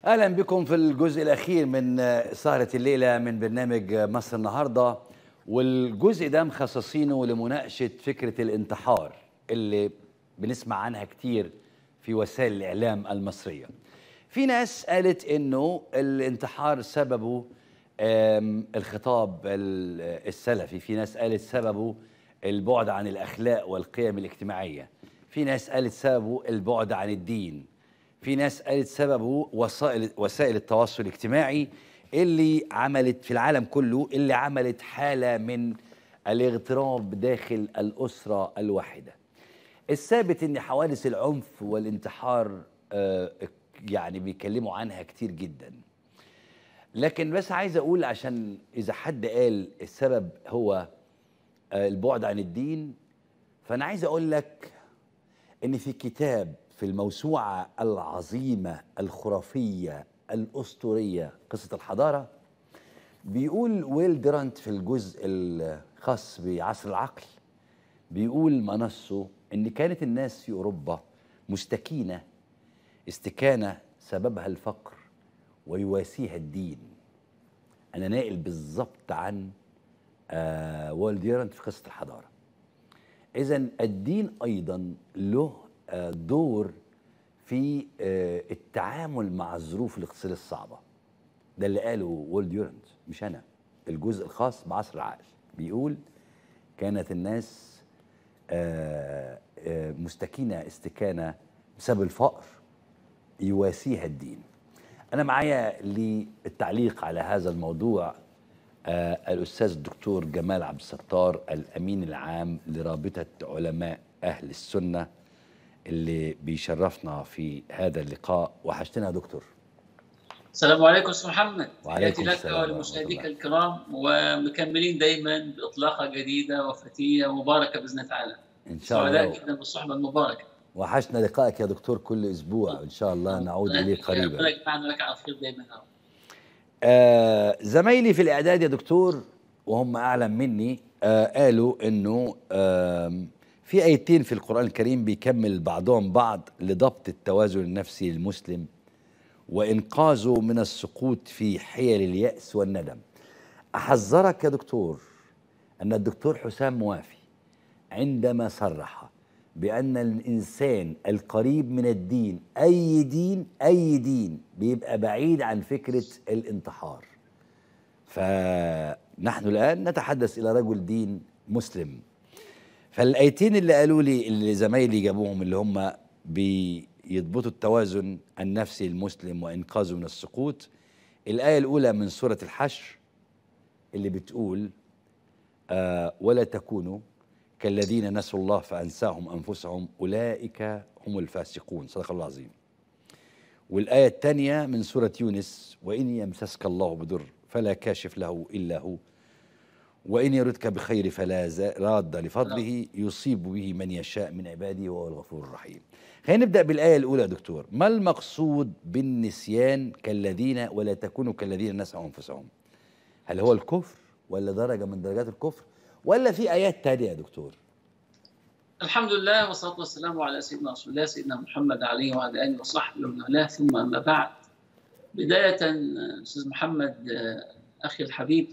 اهلا بكم في الجزء الاخير من سهره الليله من برنامج مصر النهارده والجزء ده مخصصينه لمناقشه فكره الانتحار اللي بنسمع عنها كتير في وسائل الاعلام المصريه. في ناس قالت انه الانتحار سببه آم، الخطاب ال- السلفي، في ناس قالت سببه البعد عن الاخلاق والقيم الاجتماعيه. في ناس قالت سببه البعد عن الدين. في ناس قالت سببه وسائل وسائل التواصل الاجتماعي اللي عملت في العالم كله اللي عملت حاله من الاغتراب داخل الاسره الواحده. الثابت ان حوادث العنف والانتحار آه، يعني بيتكلموا عنها كتير جدا. لكن بس عايز اقول عشان اذا حد قال السبب هو آه، البعد عن الدين فانا عايز اقول لك ان في كتاب في الموسوعه العظيمه الخرافيه الاسطوريه قصه الحضاره بيقول ويل درانت في الجزء الخاص بعصر العقل بيقول منصه ان كانت الناس في اوروبا مستكينه استكانه سببها الفقر ويواسيها الدين انا ناقل بالظبط عن آه ويل ديرانت في قصه الحضاره اذا الدين ايضا له آه، دور في آه، التعامل مع الظروف الاقتصاديه الصعبه ده اللي قاله وول ديورنت مش انا الجزء الخاص بعصر العقل بيقول كانت الناس آه، آه، مستكينه استكانه بسبب الفقر يواسيها الدين انا معايا للتعليق على هذا الموضوع آه الاستاذ الدكتور جمال عبد الستار الامين العام لرابطه علماء اهل السنه اللي بيشرفنا في هذا اللقاء وحشتنا يا دكتور السلام عليكم استاذ محمد وعليكم تحياتي لك السلام ورحمة ولمشاهديك الله. الكرام ومكملين دايما باطلاقه جديده وفتيه مباركه باذن الله تعالى ان شاء سعداء الله جدا بالصحبه المباركه وحشنا لقائك يا دكتور كل اسبوع ان شاء الله نعود اليه قريبا ربنا يجمعنا لك على خير دايما يا رب. آه زمايلي في الاعداد يا دكتور وهم اعلم مني آه قالوا انه آم، في ايتين في القران الكريم بيكمل بعضهم بعض لضبط التوازن النفسي للمسلم وانقاذه من السقوط في حيل الياس والندم احذرك يا دكتور ان الدكتور حسام موافي عندما صرح بأن الإنسان القريب من الدين أي دين أي دين بيبقى بعيد عن فكرة الانتحار فنحن الآن نتحدث إلى رجل دين مسلم فالآيتين اللي قالوا لي اللي زمايلي جابوهم اللي هم بيضبطوا التوازن النفسي المسلم وإنقاذه من السقوط الآية الأولى من سورة الحشر اللي بتقول آه ولا تكونوا كالذين نسوا الله فأنساهم أنفسهم أولئك هم الفاسقون صدق الله العظيم والآية الثانية من سورة يونس وإن يمسسك الله بضر فلا كاشف له إلا هو وإن يردك بخير فلا زا- راد لفضله يصيب به من يشاء من عباده وهو الغفور الرحيم خلينا نبدأ بالآية الأولى يا دكتور ما المقصود بالنسيان كالذين ولا تكونوا كالذين نسوا أنفسهم هل هو الكفر ولا درجة من درجات الكفر ولا في آيات تانية يا دكتور الحمد لله والصلاه والسلام على سيدنا رسول الله سيدنا محمد عليه وعلى اله وصحبه ومن والاه ثم اما بعد بدايه آه، استاذ محمد آه، اخي الحبيب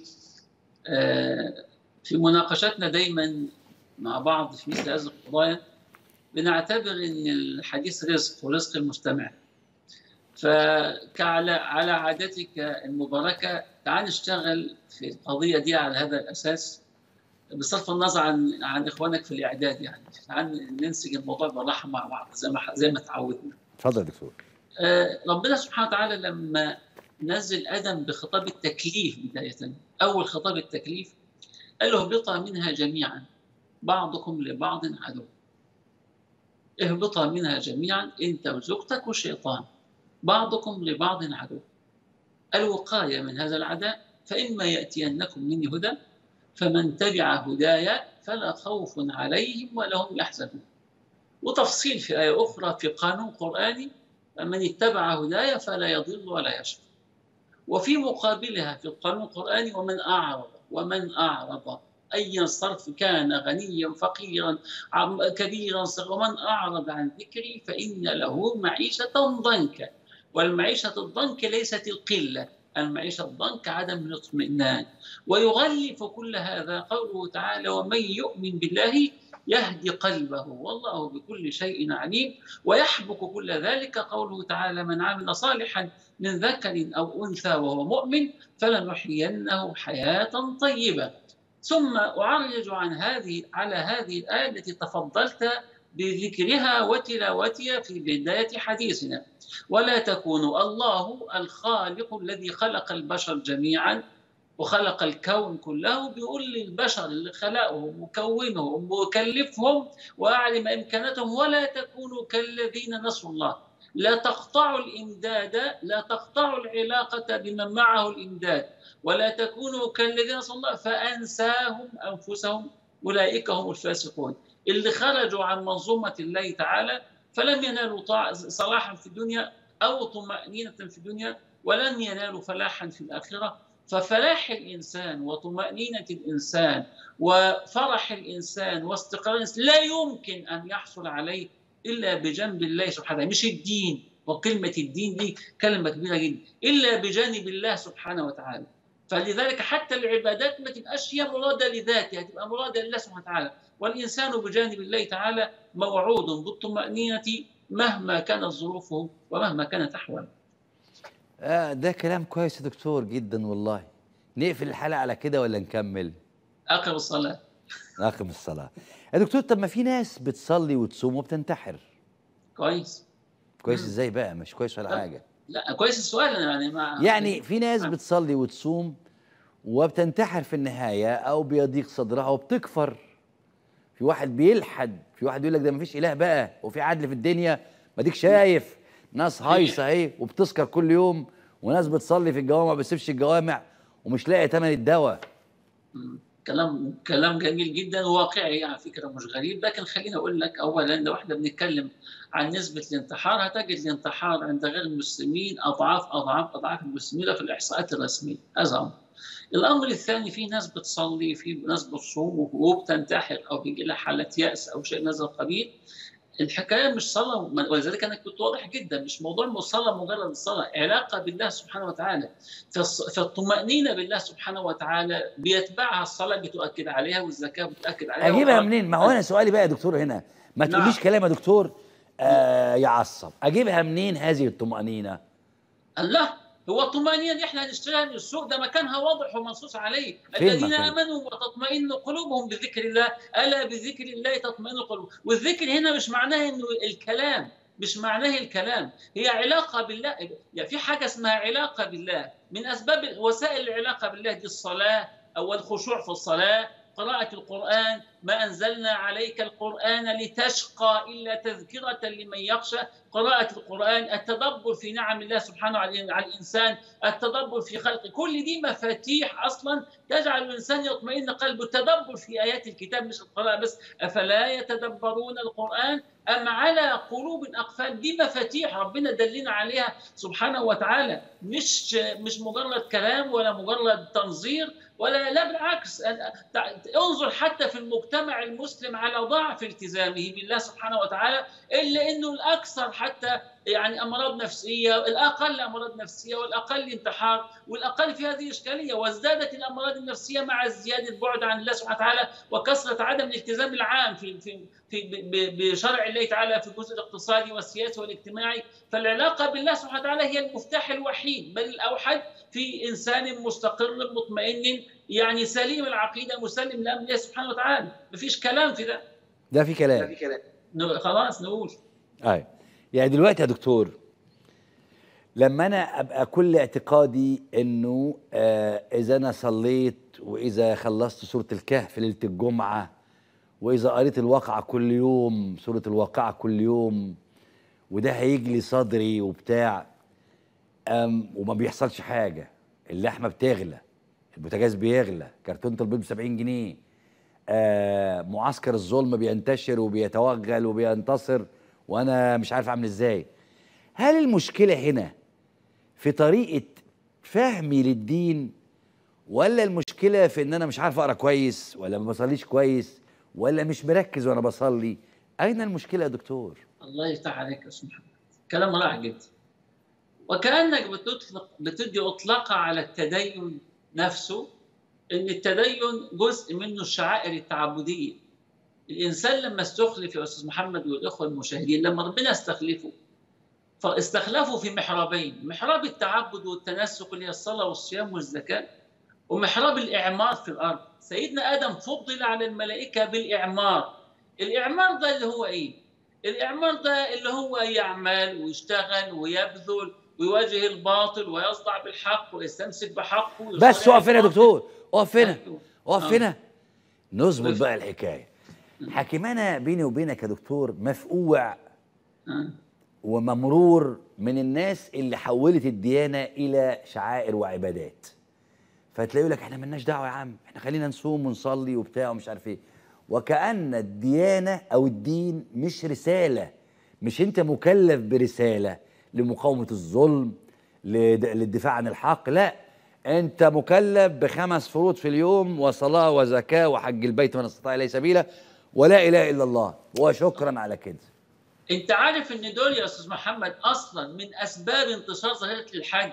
آه، في مناقشتنا دايما مع بعض في مثل هذه القضايا بنعتبر ان الحديث رزق ورزق المستمع فكعلى على عادتك المباركه تعال نشتغل في القضيه دي على هذا الاساس بصرف النظر عن عن اخوانك في الاعداد يعني تعال ننسج الموضوع بالراحه مع بعض زي ما زي ما تعودنا اتفضل يا دكتور آه، ربنا سبحانه وتعالى لما نزل ادم بخطاب التكليف بدايه اول خطاب التكليف قال له اهبطا منها جميعا بعضكم لبعض عدو اهبطا منها جميعا انت وزوجتك والشيطان بعضكم لبعض عدو الوقايه من هذا العداء فاما ياتينكم مني هدى فمن تبع هداي فلا خوف عليهم ولا هم يحزنون وتفصيل في آية أخرى في قانون قرآني من اتبع هداي فلا يضل ولا يشقى وفي مقابلها في القانون القرآني ومن أعرض ومن أعرض أي صرف كان غنيا فقيرا عم- كبيرا صغيرا ومن أعرض عن ذكري فإن له معيشة ضنكا والمعيشة الضنك ليست القلة المعيشة الضنك عدم الاطمئنان ويغلف كل هذا قوله تعالى ومن يؤمن بالله يهدي قلبه والله بكل شيء عليم ويحبك كل ذلك قوله تعالى من عمل صالحا من ذكر أو أنثى وهو مؤمن فلنحيينه حياة طيبة ثم أعرج عن هذه على هذه الآية التي تفضلت بذكرها وتلاوتها في بداية حديثنا ولا تكونوا الله الخالق الذي خلق البشر جميعا وخلق الكون كله بيقول للبشر اللي خلقهم وكونهم وكلفهم وأعلم إمكاناتهم ولا تكونوا كالذين نسوا الله لا تقطعوا الإمداد لا تقطعوا العلاقة بمن معه الإمداد ولا تكونوا كالذين نسوا الله فأنساهم أنفسهم أولئك هم الفاسقون اللي خرجوا عن منظومة الله تعالى فلم ينالوا صلاحا في الدنيا أو طمأنينة في الدنيا ولن ينالوا فلاحا في الآخرة ففلاح الإنسان وطمأنينة الإنسان وفرح الإنسان واستقرار الإنسان لا يمكن أن يحصل عليه إلا بجنب الله سبحانه مش الدين وكلمة الدين دي كلمة كبيرة جدا إلا بجانب الله سبحانه وتعالى فلذلك حتى العبادات ما تبقاش هي مرادة لذاتها تبقى مرادة لله سبحانه وتعالى والإنسان بجانب الله تعالى موعود بالطمأنينة مهما كانت ظروفه ومهما كانت أحواله آه ده كلام كويس يا دكتور جدا والله نقفل الحلقة على كده ولا نكمل أقم الصلاة أقم الصلاة يا دكتور طب ما في ناس بتصلي وتصوم وبتنتحر كويس كويس ازاي بقى مش كويس ولا طب. حاجة لا كويس السؤال يعني ما يعني في ناس نعم. بتصلي وتصوم وبتنتحر في النهاية أو بيضيق صدرها وبتكفر في واحد بيلحد في واحد يقول لك ده مفيش إله بقى وفي عدل في الدنيا ما ديك شايف ناس هايصة أهي وبتسكر كل يوم وناس بتصلي في الجوامع ما بتسيبش الجوامع ومش لاقي تمن الدواء مم. كلام كلام جميل جدا وواقعي على فكره مش غريب لكن خليني اقول لك اولا لو احنا بنتكلم عن نسبه الانتحار هتجد الانتحار عند غير المسلمين اضعاف اضعاف اضعاف المسلمين في الاحصاءات الرسميه هذا امر. الامر الثاني في ناس بتصلي في ناس بتصوم وبتنتحر او بيجي لها حاله ياس او شيء من هذا القبيل الحكايه مش صلاه ولذلك انا كنت واضح جدا مش موضوع الصلاه مجرد الصلاه علاقه بالله سبحانه وتعالى فالص- فالطمانينه بالله سبحانه وتعالى بيتبعها الصلاه بتؤكد عليها والزكاه بتؤكد عليها اجيبها وقال- منين؟ ما هو انا سؤالي بقى يا دكتور هنا ما نعم. تقوليش كلام يا دكتور آه يعصب اجيبها منين هذه الطمأنينة؟ الله هو الطمأنينة دي احنا هنشتريها من السوق ده مكانها واضح ومنصوص عليه فين الذين مكان؟ امنوا وتطمئن قلوبهم بذكر الله الا بذكر الله تطمئن القلوب والذكر هنا مش معناه انه الكلام مش معناه الكلام هي علاقه بالله يعني في حاجه اسمها علاقه بالله من اسباب وسائل العلاقه بالله دي الصلاه او الخشوع في الصلاه قراءة القرآن ما أنزلنا عليك القرآن لتشقى إلا تذكرة لمن يخشى قراءة القرآن التدبر في نعم الله سبحانه على على الإنسان التدبر في خلقه كل دي مفاتيح أصلا تجعل الإنسان يطمئن قلبه التدبر في آيات الكتاب مش القراءة بس أفلا يتدبرون القرآن أم على قلوب أقفال دي مفاتيح ربنا دلنا عليها سبحانه وتعالى مش مش مجرد كلام ولا مجرد تنظير ولا لا بالعكس انظر حتى في المجتمع المسلم على ضعف التزامه بالله سبحانه وتعالى الا انه الاكثر حتى يعني امراض نفسيه الاقل امراض نفسيه والاقل انتحار والاقل في هذه اشكاليه وازدادت الامراض النفسيه مع زياده البعد عن الله سبحانه وتعالى وكثره عدم الالتزام العام في في في بشرع الله تعالى في الجزء الاقتصادي والسياسي والاجتماعي فالعلاقه بالله سبحانه وتعالى هي المفتاح الوحيد بل الاوحد في انسان مستقر مطمئن يعني سليم العقيده مسلم لامر الله سبحانه وتعالى مفيش كلام في ده ده في كلام في كلام خلاص نقول ايوه يعني دلوقتي يا دكتور لما انا ابقى كل اعتقادي انه آه اذا انا صليت واذا خلصت سوره الكهف ليله الجمعه واذا قريت الواقعه كل يوم سوره الواقعه كل يوم وده هيجلي صدري وبتاع أم وما بيحصلش حاجه اللحمه بتغلى البوتاجاز بيغلى كرتونه البيض ب 70 جنيه آه معسكر الظلم بينتشر وبيتوغل وبينتصر وانا مش عارف اعمل ازاي هل المشكله هنا في طريقه فهمي للدين ولا المشكله في ان انا مش عارف اقرا كويس ولا ما بصليش كويس ولا مش مركز وانا بصلي اين المشكله يا دكتور الله يفتح عليك يا استاذ محمد كلام رائع جدا وكانك بتطلق بتدي اطلاقه على التدين نفسه ان التدين جزء منه الشعائر التعبديه الانسان لما استخلف يا استاذ محمد والاخوه المشاهدين لما ربنا استخلفه فاستخلفوا في محرابين محراب التعبد والتنسك اللي هي الصلاه والصيام والزكاه ومحراب الاعمار في الارض سيدنا ادم فضل على الملائكه بالاعمار الاعمار ده اللي هو ايه الاعمار ده اللي هو يعمل ويشتغل ويبذل ويواجه الباطل ويصدع بالحق ويستمسك بحقه بس اقف هنا يا دكتور اقف هنا أيوه. اقف آه. هنا نظبط بس. بقى الحكايه حكيمانا بيني وبينك يا دكتور مفقوع آه. وممرور من الناس اللي حولت الديانه الى شعائر وعبادات فتلاقيه يقول لك احنا ملناش دعوه يا عم احنا خلينا نصوم ونصلي وبتاع ومش عارف ايه وكأن الديانه او الدين مش رساله مش انت مكلف برساله لمقاومه الظلم لد- للدفاع عن الحق لا انت مكلف بخمس فروض في اليوم وصلاه وزكاه وحج البيت من استطاع اليه سبيلا ولا اله الا الله وشكرا على كده انت عارف ان دول يا استاذ محمد اصلا من اسباب انتشار ظاهره الحج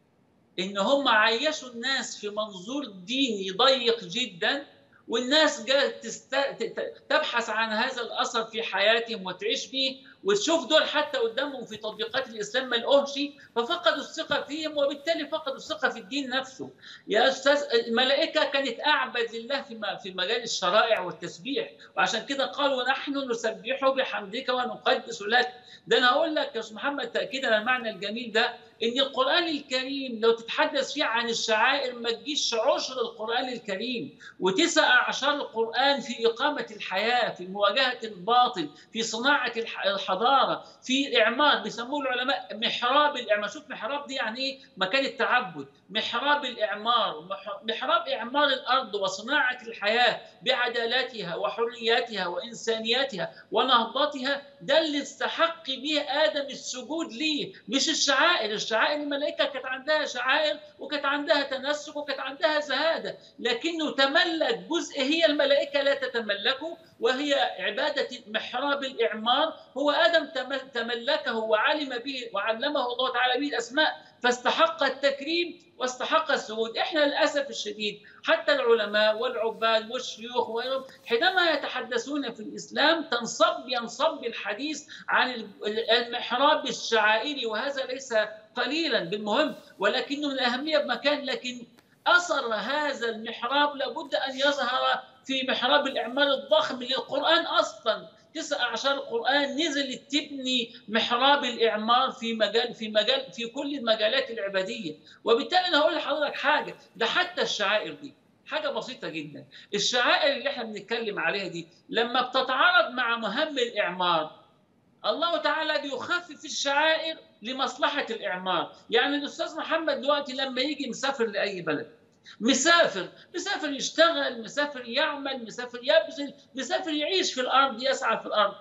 ان هم عيشوا الناس في منظور ديني ضيق جدا والناس جاءت تست... ت- ت- تبحث عن هذا الاثر في حياتهم وتعيش فيه وتشوف دول حتى قدامهم في تطبيقات الاسلام ما لقوهش ففقدوا الثقه فيهم وبالتالي فقدوا الثقه في الدين نفسه. يا استاذ الملائكه كانت اعبد لله في م- في مجال الشرائع والتسبيح وعشان كده قالوا نحن نسبح بحمدك ونقدس لك. ده انا هقول لك يا استاذ محمد تاكيدا على المعنى الجميل ده ان القران الكريم لو تتحدث فيه عن الشعائر ما تجيش عشر القران الكريم وتسع اعشار القران في اقامه الحياه في مواجهه الباطل في صناعه الح- الحضاره في اعمار بيسموه العلماء محراب الاعمار شوف محراب دي يعني ايه مكان التعبد محراب الاعمار مح- محراب اعمار الارض وصناعه الحياه بعدالتها وحرياتها وانسانيتها ونهضتها ده اللي استحق به ادم السجود ليه مش الشعائر الشعائر الملائكه كانت عندها شعائر وكانت عندها تنسك وكانت عندها زهاده لكنه تملك جزء هي الملائكه لا تتملكه وهي عباده محراب الاعمار هو ادم تم- تملكه وعلم به وعلمه الله تعالى به الاسماء فاستحق التكريم واستحق السجود احنا للاسف الشديد حتى العلماء والعباد والشيوخ وغيرهم حينما يتحدثون في الاسلام تنصب ينصب الحديث عن المحراب الشعائري وهذا ليس قليلا بالمهم ولكنه من الاهميه بمكان لكن اثر هذا المحراب لابد ان يظهر في محراب الاعمال الضخم للقران اصلا تسع اعشار القران نزلت تبني محراب الاعمار في مجال في مجال في كل المجالات العباديه وبالتالي انا هقول لحضرتك حاجه ده حتى الشعائر دي حاجه بسيطه جدا الشعائر اللي احنا بنتكلم عليها دي لما بتتعارض مع مهام الاعمار الله تعالى بيخفف الشعائر لمصلحه الاعمار يعني الاستاذ محمد دلوقتي لما يجي مسافر لاي بلد مسافر مسافر يشتغل مسافر يعمل مسافر يبذل مسافر يعيش في الارض يسعى في الارض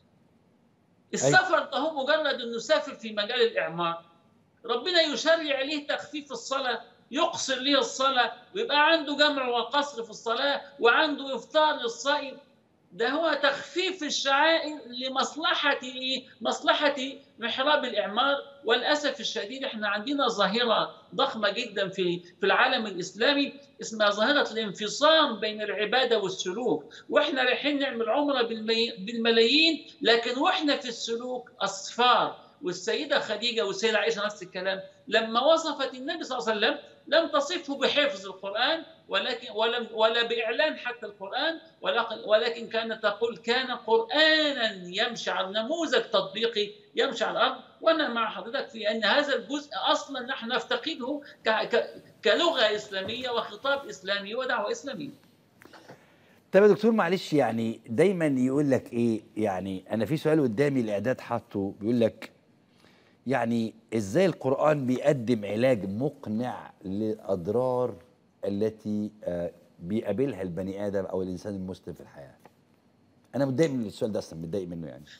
السفر ده هو مجرد انه يسافر في مجال الاعمار ربنا يشرع له تخفيف الصلاه يقصر له الصلاه ويبقى عنده جمع وقصر في الصلاه وعنده افطار للصائم ده هو تخفيف الشعائر لمصلحة إيه؟ مصلحة محراب الإعمار وللأسف الشديد إحنا عندنا ظاهرة ضخمة جدا في في العالم الإسلامي اسمها ظاهرة الانفصام بين العبادة والسلوك وإحنا رايحين نعمل عمرة بالمي... بالملايين لكن وإحنا في السلوك أصفار والسيدة خديجة والسيدة عائشة نفس الكلام لما وصفت النبي صلى الله عليه وسلم لم تصفه بحفظ القرآن ولكن ولم ولا بإعلان حتى القرآن ولكن, ولكن كانت تقول كان قرآنا يمشي على نموذج تطبيقي يمشي على الأرض وأنا مع حضرتك في أن هذا الجزء أصلا نحن نفتقده ك ك كلغة إسلامية وخطاب إسلامي ودعوة إسلامية طب يا دكتور معلش يعني دايما يقول لك ايه يعني انا في سؤال قدامي الاعداد حاطه بيقول لك يعني ازاي القرآن بيقدم علاج مقنع للاضرار التي آه، بيقابلها البني ادم او الانسان المسلم في الحياه انا متضايق من السؤال ده اصلا متضايق منه يعني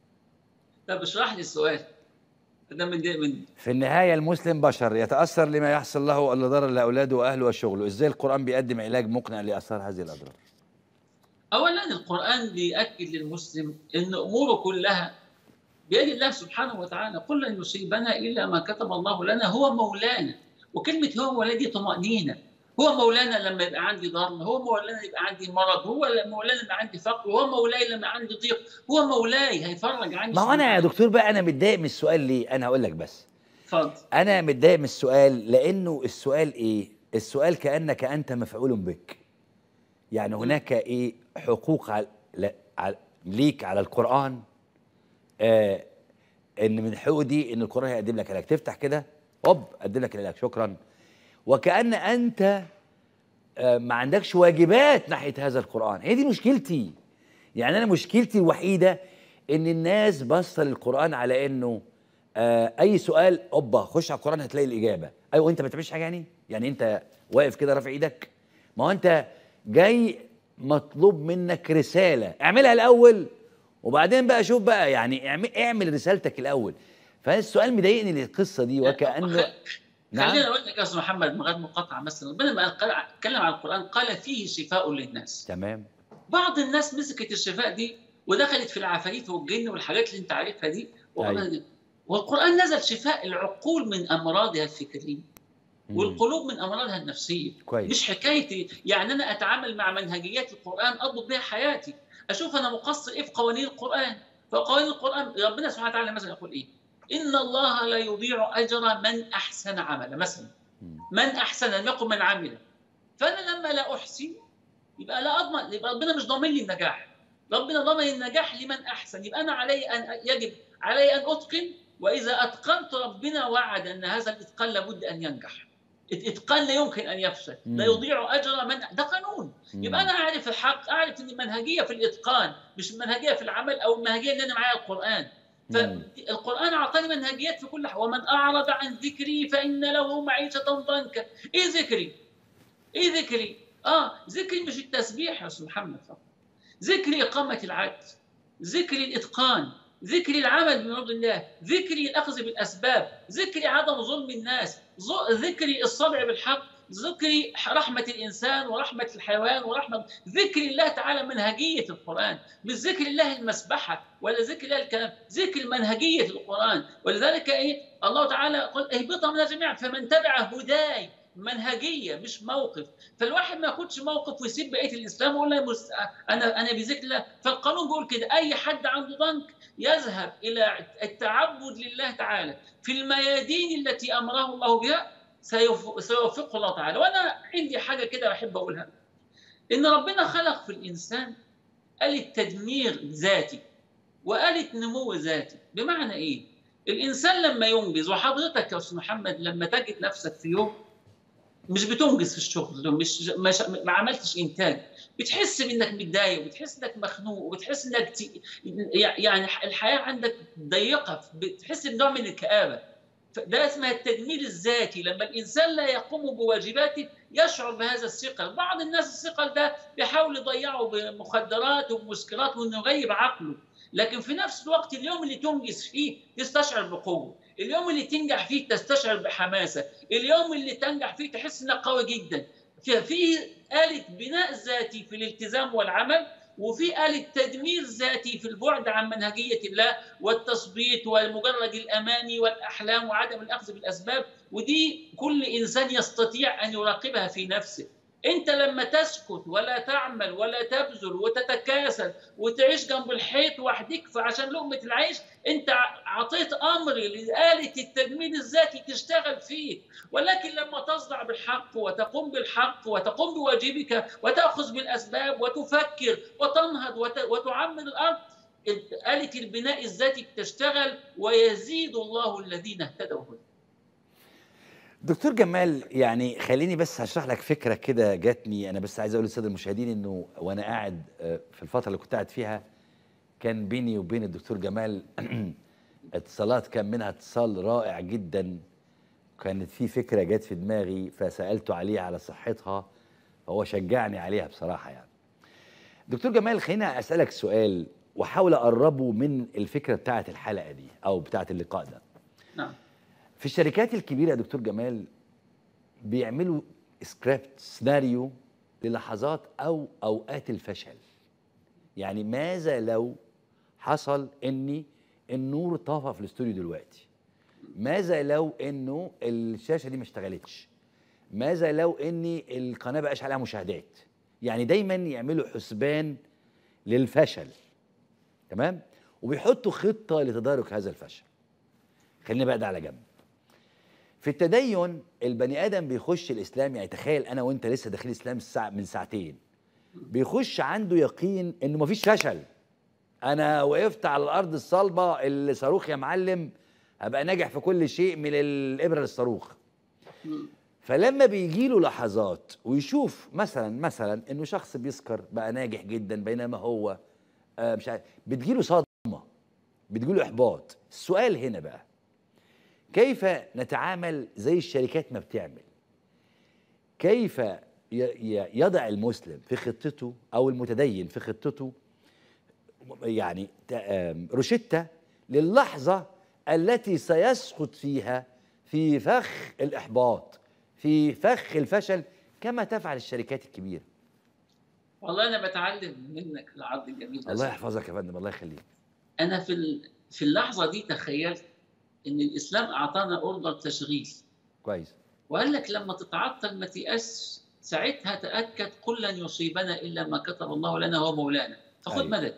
طب اشرح لي السؤال ده متضايق منه في النهايه المسلم بشر يتاثر لما يحصل له ولا ضرر لاولاده واهله وشغله ازاي القرآن بيقدم علاج مقنع لاثار هذه الاضرار اولا القران بياكد للمسلم ان اموره كلها بيد الله سبحانه وتعالى قل لن يصيبنا الا ما كتب الله لنا هو مولانا وكلمه هو مولانا دي طمانينه هو مولانا لما يبقى عندي ضرر هو مولانا يبقى عندي مرض هو مولانا يبقى عندي فقر هو مولاي لما عندي ضيق هو مولاي هيفرج عني ما هو انا يا دكتور بقى انا متضايق من السؤال ليه انا هقول لك بس اتفضل انا متضايق من السؤال لانه السؤال ايه السؤال كانك انت مفعول بك يعني هناك ايه حقوق على لا- على ليك على القران آه ان من حقوق دي ان القران هيقدم لك علاج تفتح كده هوب قدم لك العلاج شكرا وكان انت آه ما عندكش واجبات ناحيه هذا القران هي دي مشكلتي يعني انا مشكلتي الوحيده ان الناس باصه للقران على انه آه اي سؤال اوبا خش على القران هتلاقي الاجابه ايوه انت ما بتعملش حاجه يعني يعني انت واقف كده رافع ايدك ما هو انت جاي مطلوب منك رساله اعملها الاول وبعدين بقى شوف بقى يعني اعمل, اعمل رسالتك الاول فالسؤال مضايقني للقصه دي وكانه خلينا اقول لك يا استاذ محمد من غير مقاطعه مثلا ربنا لما قال- اتكلم عن القران قال فيه شفاء للناس تمام بعض الناس مسكت الشفاء دي ودخلت في العفاريت والجن والحاجات اللي انت عارفها دي أيوة. والقران نزل شفاء العقول من امراضها الفكريه مم. والقلوب من امراضها النفسيه كويس مش حكايتي يعني انا اتعامل مع منهجيات القران اضبط بها حياتي اشوف انا مقصر ايه في قوانين القران فقوانين القران ربنا سبحانه وتعالى مثلا يقول ايه ان الله لا يضيع اجر من احسن عملا مثلا مم. من احسن لم يقل من عمل فانا لما لا احسن يبقى لا اضمن يبقى ربنا مش ضامن لي النجاح ربنا ضامن النجاح لمن احسن يبقى انا علي ان يجب علي ان اتقن واذا اتقنت ربنا وعد ان هذا الاتقان لابد ان ينجح الاتقان لا يمكن ان يفشل لا مم. يضيع اجر من ده قانون مم. يبقى انا اعرف الحق اعرف ان المنهجيه في الاتقان مش المنهجيه في العمل او المنهجيه اللي انا معايا القران مم. فالقران اعطاني منهجيات في كل حاجه ومن اعرض عن ذكري فان له معيشه ضنكا ايه ذكري ايه ذكري اه ذكري مش التسبيح يا استاذ محمد فقط ذكري اقامه العدل ذكري الاتقان ذكري العمل بمرض الله ذكري الاخذ بالاسباب ذكري عدم ظلم الناس ظ- ذكري الصبر بالحق ذكري رحمة الإنسان ورحمة الحيوان ورحمة ذكر الله تعالى منهجية القرآن مش ذكر الله المسبحة ولا ذكر الله الكلام ذكر منهجية القرآن ولذلك إيه الله تعالى قل اهبطوا منها جميعا فمن تبع هداي منهجية مش موقف فالواحد ما ياخدش موقف ويسيب بقية الإسلام ويقول لا مس- أنا أنا بذكر الله فالقانون بيقول كده أي حد عنده ضنك يذهب إلى التعبد لله تعالى في الميادين التي أمره الله بها سيوف- سيوفقه الله تعالى وانا عندي حاجه كده بحب اقولها ان ربنا خلق في الانسان آلة تدمير ذاتي وآلة نمو ذاتي بمعنى ايه الانسان لما ينجز وحضرتك يا استاذ محمد لما تجد نفسك في يوم مش بتنجز في الشغل مش مش ما عملتش انتاج بتحس بانك متضايق وبتحس انك مخنوق وبتحس انك ت- يعني الحياه عندك ضيقه بتحس بنوع من الكآبه ده اسمها التدمير الذاتي لما الانسان لا يقوم بواجباته يشعر بهذا الثقل بعض الناس الثقل ده بيحاول يضيعه بمخدرات ومسكرات وانه يغيب عقله لكن في نفس الوقت اليوم اللي تنجز فيه تستشعر بقوه اليوم اللي تنجح فيه تستشعر بحماسه اليوم اللي تنجح فيه تحس انك قوي جدا في في آلة بناء ذاتي في الالتزام والعمل وفي آلة تدمير ذاتي في البعد عن منهجية الله والتثبيط ومجرد الأماني والأحلام وعدم الأخذ بالأسباب ودي كل إنسان يستطيع أن يراقبها في نفسه أنت لما تسكت ولا تعمل ولا تبذل وتتكاسل وتعيش جنب الحيط وحدك فعشان لقمة العيش أنت عطيت أمر لآلة التدمير الذاتي تشتغل فيه ولكن لما تصدع بالحق وتقوم بالحق وتقوم بواجبك وتأخذ بالأسباب وتفكر وتنهض وت- وتعمر الأرض آلة البناء الذاتي بتشتغل ويزيد الله الذين اهتدوا هدى دكتور جمال يعني خليني بس هشرح لك فكره كده جاتني انا بس عايز اقول للساده المشاهدين انه وانا قاعد آه، في الفتره اللي كنت قاعد فيها كان بيني وبين الدكتور جمال اتصالات كان منها اتصال رائع جدا كانت في فكره جت في دماغي فسالته عليها على صحتها فهو شجعني عليها بصراحه يعني دكتور جمال خليني اسالك سؤال واحاول اقربه من الفكره بتاعه الحلقه دي او بتاعه اللقاء ده نعم في الشركات الكبيره يا دكتور جمال بيعملوا سكريبت سيناريو للحظات او اوقات الفشل يعني ماذا لو حصل اني النور طفى في الاستوديو دلوقتي ماذا لو انه الشاشه دي ما اشتغلتش ماذا لو ان القناه بقاش عليها مشاهدات يعني دايما يعملوا حسبان للفشل تمام وبيحطوا خطه لتدارك هذا الفشل خلينا بقى ده على جنب في التدين البني ادم بيخش الاسلام يعني تخيل انا وانت لسه داخلين الاسلام الساعة من ساعتين بيخش عنده يقين انه مفيش فشل انا وقفت على الارض الصلبه الصاروخ يا معلم هبقى ناجح في كل شيء من الابره للصاروخ فلما بيجي له لحظات ويشوف مثلا مثلا انه شخص بيسكر بقى ناجح جدا بينما هو آه مش عارف بتجيله صدمه بتجيله احباط السؤال هنا بقى كيف نتعامل زي الشركات ما بتعمل كيف ي- ي- يضع المسلم في خطته او المتدين في خطته يعني ت- آم، روشتة للحظة التي سيسقط فيها في فخ الإحباط في فخ الفشل كما تفعل الشركات الكبيرة والله انا بتعلم منك العرض الجميل ده الله يحفظك يا فندم الله يخليك انا في ال- في اللحظه دي تخيلت ان الاسلام اعطانا اوردر تشغيل كويس وقال لك لما تتعطل ما تيأس ساعتها تأكد قل لن يصيبنا إلا ما كتب الله لنا هو مولانا فخذ أيوة. مدد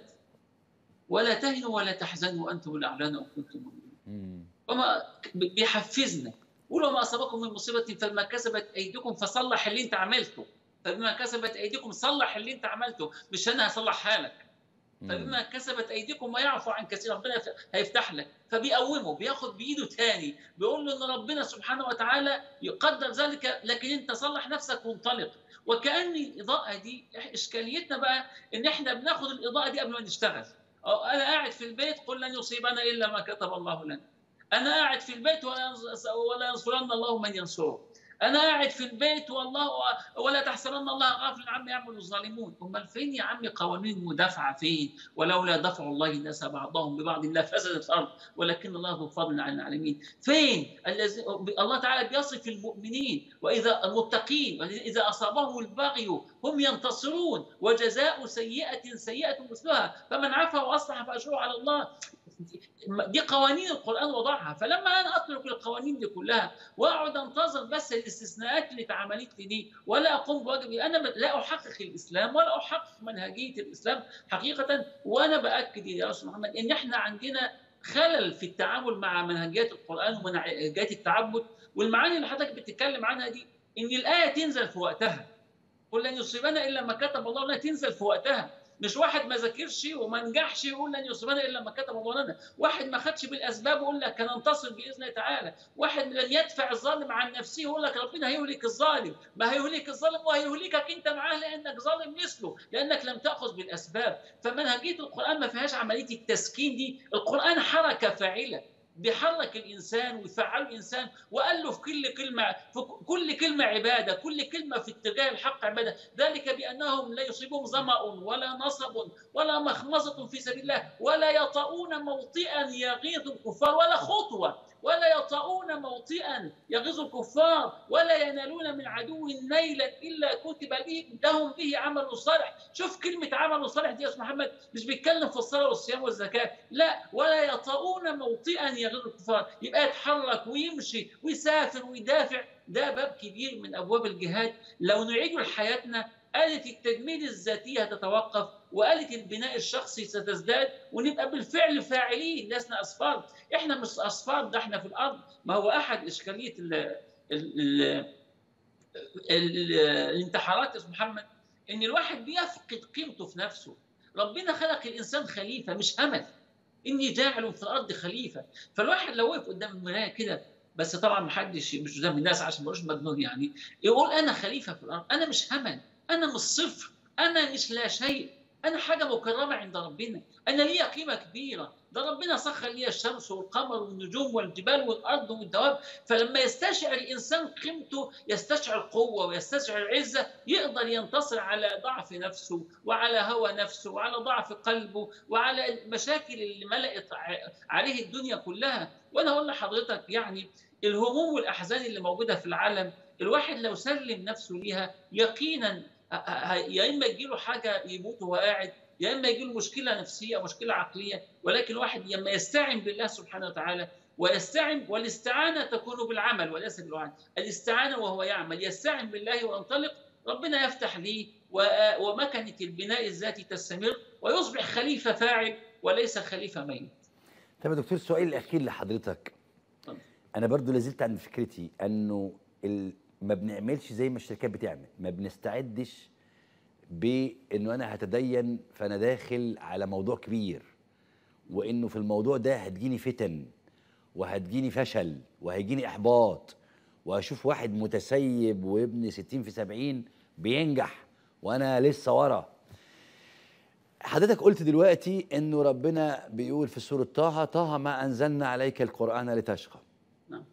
ولا تهنوا ولا تحزنوا وأنتم الأعلان إن كنتم مؤمنين مم. وما بيحفزنا قولوا ما أصابكم من مصيبة فبما كسبت أيديكم فصلح اللي أنت عملته فبما كسبت أيديكم صلح اللي أنت عملته مش أنا هصلحها لك مم. فبما كسبت ايديكم ويعفو عن كثير ربنا هيفتح لك فبيقومه بياخد بايده تاني بيقول له ان ربنا سبحانه وتعالى يقدر ذلك لكن انت صلح نفسك وانطلق وكان الاضاءه دي اشكاليتنا بقى ان احنا بناخد الاضاءه دي قبل ما نشتغل أو انا قاعد في البيت قل لن يصيبنا الا ما كتب الله لنا انا قاعد في البيت ولا ينص- ولا ينصرن الله من ينصره انا قاعد في البيت والله ولا تحسبن الله غافلا عما يعمل الظالمون امال فين يا عمي قوانين المدافعه فين ولولا دفع الله الناس بعضهم ببعض لفسدت الارض ولكن الله ذو فضل على العالمين فين الذي الله تعالى بيصف المؤمنين واذا المتقين اذا اصابهم البغي هم ينتصرون وجزاء سيئه سيئه مثلها فمن عفا واصلح فاجره على الله دي قوانين القران وضعها فلما انا اترك القوانين دي كلها واقعد انتظر بس الاستثناءات اللي اتعملت لي دي ولا اقوم بواجبي انا لا احقق الاسلام ولا احقق منهجيه الاسلام حقيقه وانا باكد يا استاذ محمد ان احنا عندنا خلل في التعامل مع منهجيات القران ومنهجيات التعبد والمعاني اللي حضرتك بتتكلم عنها دي ان الايه تنزل في وقتها قل لن يصيبنا الا ما كتب الله لنا تنزل في وقتها مش واحد ما ذاكرش وما نجحش يقول لن يصيبنا الا ما كتب الله لنا، واحد ما خدش بالاسباب ويقول لك هننتصر باذن الله تعالى، واحد لن يدفع الظالم عن نفسه يقول لك ربنا هيهلك الظالم، ما هيهلك الظالم وهيهلكك انت معاه لانك ظالم مثله، لانك لم تاخذ بالاسباب، فمنهجيه القران ما فيهاش عمليه التسكين دي، القران حركه فاعله، بيحرك الانسان ويفعله الانسان وقال له في كل كلمه في كل كلمه عباده، كل كلمه في اتجاه الحق عباده، ذلك بانهم لا يصيبهم ظما ولا نصب ولا مخمصه في سبيل الله، ولا يطؤون موطئا يغيظ الكفار ولا خطوه، ولا يطؤون موطئا يغيظ الكفار، ولا ينالون من عدو نيلا الا كتب به لهم به عمل صالح، شوف كلمه عمل صالح دي يا استاذ محمد مش بيتكلم في الصلاه والصيام والزكاه، لا ولا يطؤون موطئا يغيظ الكفار، يبقى يتحرك ويمشي ويسافر ويدافع، ده باب كبير من ابواب الجهاد، لو نعيده لحياتنا آلة التجميل الذاتية هتتوقف وآلة البناء الشخصي ستزداد ونبقى بالفعل فاعلين لسنا أصفار إحنا مش أصفار ده إحنا في الأرض ما هو أحد إشكالية ال ال ال ال الانتحارات يا أستاذ محمد إن الواحد بيفقد قيمته في نفسه ربنا خلق الإنسان خليفة مش همل إني جاعل في الأرض خليفة فالواحد لو وقف قدام المراية كده بس طبعا محدش مش قدام الناس عشان ما مجنون يعني يقول أنا خليفة في الأرض أنا مش همل انا مش صفر انا مش لا شيء انا حاجه مكرمه عند ربنا انا ليا قيمه كبيره ده ربنا سخر لي الشمس والقمر والنجوم والجبال والارض والدواب فلما يستشعر الانسان قيمته يستشعر قوه ويستشعر عزه يقدر ينتصر على ضعف نفسه وعلى هوى نفسه وعلى ضعف قلبه وعلى المشاكل اللي ملأت عليه الدنيا كلها وانا اقول لحضرتك يعني الهموم والاحزان اللي موجوده في العالم الواحد لو سلم نفسه ليها يقينا يا اما تجيله حاجه يموت وهو قاعد يا اما يجي له مشكله نفسيه او مشكله عقليه ولكن الواحد لما يستعن بالله سبحانه وتعالى ويستعن والاستعانه تكون بالعمل وليس بالوعد الاستعانه وهو يعمل يستعن بالله وينطلق ربنا يفتح ليه ومكنه البناء الذاتي تستمر ويصبح خليفه فاعل وليس خليفه ميت طب يا دكتور السؤال الاخير لحضرتك انا برضو لازلت عند فكرتي انه ال... ما بنعملش زي ما الشركات بتعمل ما بنستعدش بانه انا هتدين فانا داخل على موضوع كبير وانه في الموضوع ده هتجيني فتن وهتجيني فشل وهيجيني احباط وهشوف واحد متسيب وابن 60 في 70 بينجح وانا لسه ورا حضرتك قلت دلوقتي انه ربنا بيقول في سوره طه طه ما انزلنا عليك القران لتشقى نعم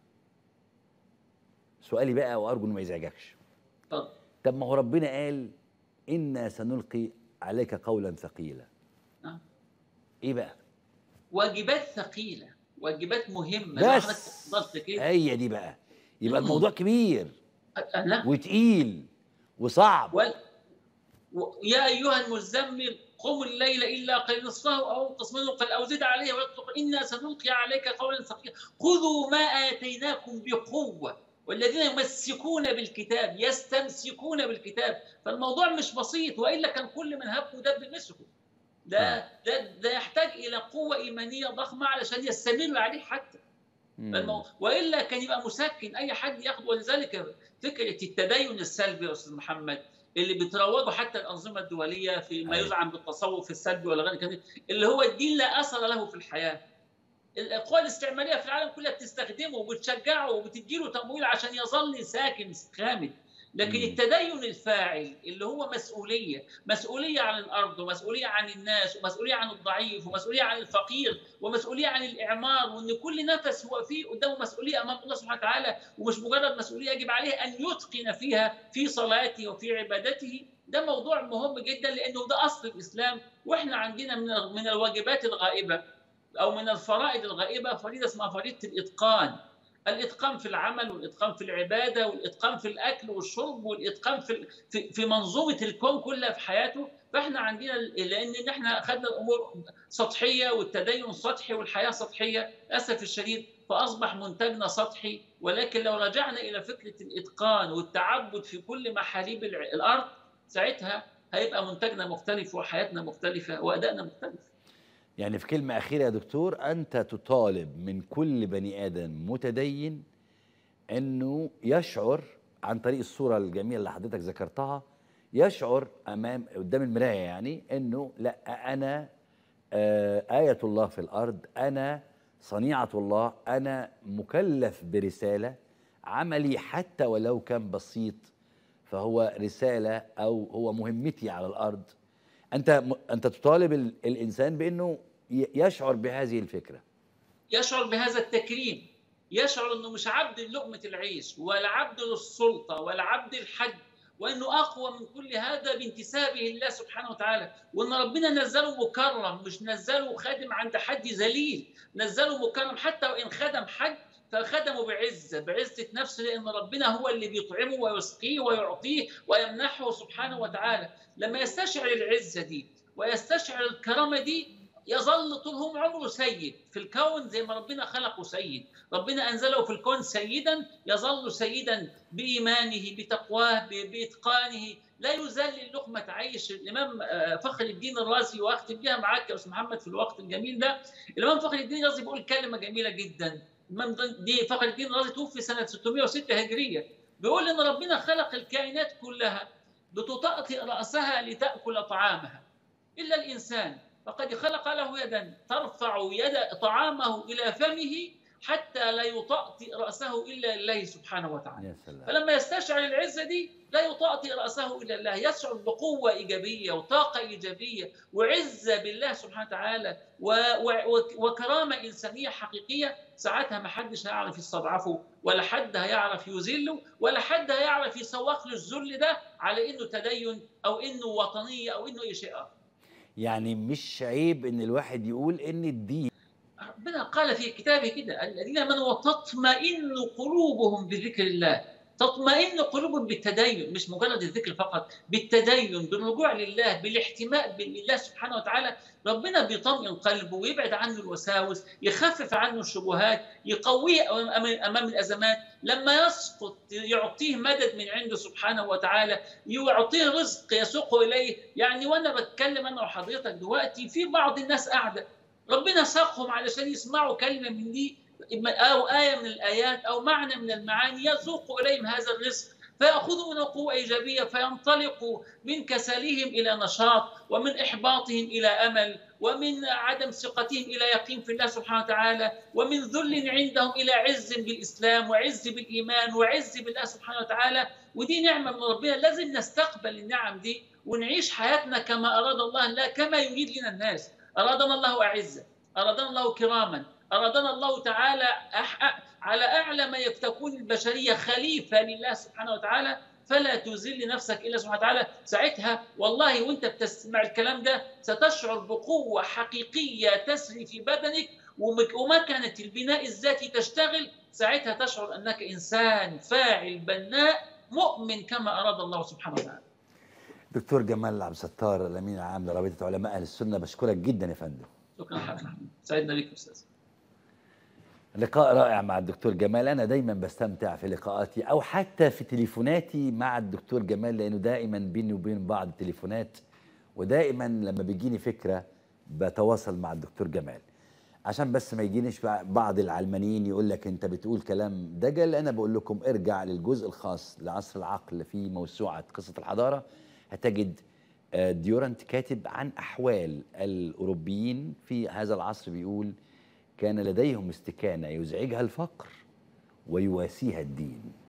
سؤالي بقى وارجو انه ما يزعجكش اتفضل طب ما هو ربنا قال انا سنلقي عليك قولا ثقيلا نعم ايه بقى واجبات ثقيله واجبات مهمه بس. حضرتك اتفضلت كده هي دي بقى يبقى مم. الموضوع كبير انا وتقيل وصعب و... و... يا ايها المزمل قم الليل الا قليلا نصفه او انقص منه قل او زد عليه ويطلق انا سنلقي عليك قولا ثقيلا خذوا ما اتيناكم بقوه والذين يمسكون بالكتاب يستمسكون بالكتاب فالموضوع مش بسيط والا كان كل من هب ودب مسكه ده ده ده يحتاج الى قوه ايمانيه ضخمه علشان يستمر عليه حتى مم. فالمو... والا كان يبقى مسكن اي حد ياخد ولذلك فكره التدين السلبي يا استاذ محمد اللي بتروجه حتى الانظمه الدوليه في ما أيوة. يزعم بالتصوف السلبي ولا غير كده اللي هو الدين لا اثر له في الحياه القوى الاستعماريه في العالم كلها بتستخدمه وبتشجعه وبتديله تمويل عشان يظل ساكن خامد لكن مم. التدين الفاعل اللي هو مسؤوليه مسؤوليه عن الارض ومسؤوليه عن الناس ومسؤوليه عن الضعيف ومسؤوليه عن الفقير ومسؤوليه عن الاعمار وان كل نفس هو فيه قدامه مسؤوليه امام الله سبحانه وتعالى ومش مجرد مسؤوليه يجب عليه ان يتقن فيها في صلاته وفي عبادته ده موضوع مهم جدا لانه ده اصل الاسلام واحنا عندنا من من الواجبات الغائبه او من الفرائض الغائبه فريضه اسمها فريضه الاتقان الاتقان في العمل والاتقان في العباده والاتقان في الاكل والشرب والاتقان في في, في منظومه الكون كلها في حياته فاحنا عندنا لان احنا اخذنا الامور سطحيه والتدين سطحي والحياه سطحيه للاسف الشديد فاصبح منتجنا سطحي ولكن لو رجعنا الى فكره الاتقان والتعبد في كل محاليب الع- الارض ساعتها هيبقى منتجنا مختلف وحياتنا مختلفه وادائنا مختلف يعني في كلمة أخيرة يا دكتور أنت تطالب من كل بني آدم متدين أنه يشعر عن طريق الصورة الجميلة اللي حضرتك ذكرتها يشعر أمام قدام المراية يعني أنه لا أنا آه آية الله في الأرض أنا صنيعة الله أنا مكلف برسالة عملي حتى ولو كان بسيط فهو رسالة أو هو مهمتي على الأرض انت م- انت تطالب ال- الانسان بانه ي- يشعر بهذه الفكره يشعر بهذا التكريم يشعر انه مش عبد لقمه العيش ولا عبد للسلطه ولا عبد الحج وانه اقوى من كل هذا بانتسابه لله سبحانه وتعالى وان ربنا نزله مكرم مش نزله خادم عند حد ذليل نزله مكرم حتى وان خدم حد فخدمه بعزه بعزه نفسه لان ربنا هو اللي بيطعمه ويسقيه ويعطيه ويمنحه سبحانه وتعالى لما يستشعر العزه دي ويستشعر الكرامه دي يظل طول عمره سيد في الكون زي ما ربنا خلقه سيد ربنا أنزله في الكون سيدا يظل سيدا بإيمانه بتقواه ب- بإتقانه لا يذلل لقمة عيش الإمام آه، فخر الدين الرازي وأختم بها معاك يا أستاذ محمد في الوقت الجميل ده الإمام فخر الدين الرازي بيقول كلمة جميلة جدا الإمام دي فخر الدين الرازي توفي سنة 606 هجرية بيقول إن ربنا خلق الكائنات كلها بتطأطئ رأسها لتأكل طعامها إلا الإنسان فقد خلق له يدا ترفع يد طعامه إلى فمه حتى لا يطأطئ رأسه إلا لله سبحانه وتعالى يا سلام فلما يستشعر العزة دي لا يطأطئ رأسه إلا الله يشعر بقوة إيجابية وطاقة إيجابية وعزة بالله سبحانه وتعالى و... و... وكرامة إنسانية حقيقية ساعتها ما حدش هيعرف يستضعفه ولا حد هيعرف يذله ولا حد هيعرف يسوق له الذل ده على إنه تدين أو إنه وطنية أو إنه أي شيء آخر يعني مش عيب ان الواحد يقول ان الدين ربنا قال في كتابه كده الذين امنوا وتطمئن قلوبهم بذكر الله تطمئن قلوبهم بالتدين مش مجرد الذكر فقط بالتدين بالرجوع لله بالاحتماء بالله سبحانه وتعالى ربنا بيطمئن قلبه ويبعد عنه الوساوس يخفف عنه الشبهات يقويه امام الازمات لما يسقط يعطيه مدد من عنده سبحانه وتعالى يعطيه رزق يسوقه اليه يعني وانا بتكلم انا وحضرتك دلوقتي في بعض الناس قاعده ربنا ساقهم علشان يسمعوا كلمه من دي او ايه من الايات او معنى من المعاني يسوق اليهم هذا الرزق فيأخذوا منه قوة إيجابية فينطلقوا من كسلهم إلى نشاط ومن إحباطهم إلى أمل ومن عدم ثقتهم إلى يقين في الله سبحانه وتعالى ومن ذل عندهم إلى عز بالإسلام وعز بالإيمان وعز بالله سبحانه وتعالى ودي نعمة من ربنا لازم نستقبل النعم دي ونعيش حياتنا كما أراد الله لا كما يريد لنا الناس أرادنا الله أعزة أرادنا الله كراما أرادنا الله تعالى على أعلى ما تكون البشرية خليفة لله سبحانه وتعالى فلا تذل نفسك إلا سبحانه وتعالى ساعتها والله وانت بتسمع الكلام ده ستشعر بقوة حقيقية تسري في بدنك وما كانت البناء الذاتي تشتغل ساعتها تشعر أنك إنسان فاعل بناء مؤمن كما أراد الله سبحانه وتعالى دكتور جمال عبد الستار الامين العام لرابطه علماء اهل السنه بشكرك جدا يا فندم شكرا حضرتك سعدنا بك استاذ لقاء رائع مع الدكتور جمال انا دايما بستمتع في لقاءاتي او حتى في تليفوناتي مع الدكتور جمال لانه دائما بيني وبين بعض التليفونات ودائما لما بيجيني فكره بتواصل مع الدكتور جمال عشان بس ما يجينيش بعض العلمانيين يقول لك انت بتقول كلام دجل انا بقول لكم ارجع للجزء الخاص لعصر العقل في موسوعه قصه الحضاره هتجد ديورانت كاتب عن احوال الاوروبيين في هذا العصر بيقول كان لديهم استكانه يزعجها الفقر ويواسيها الدين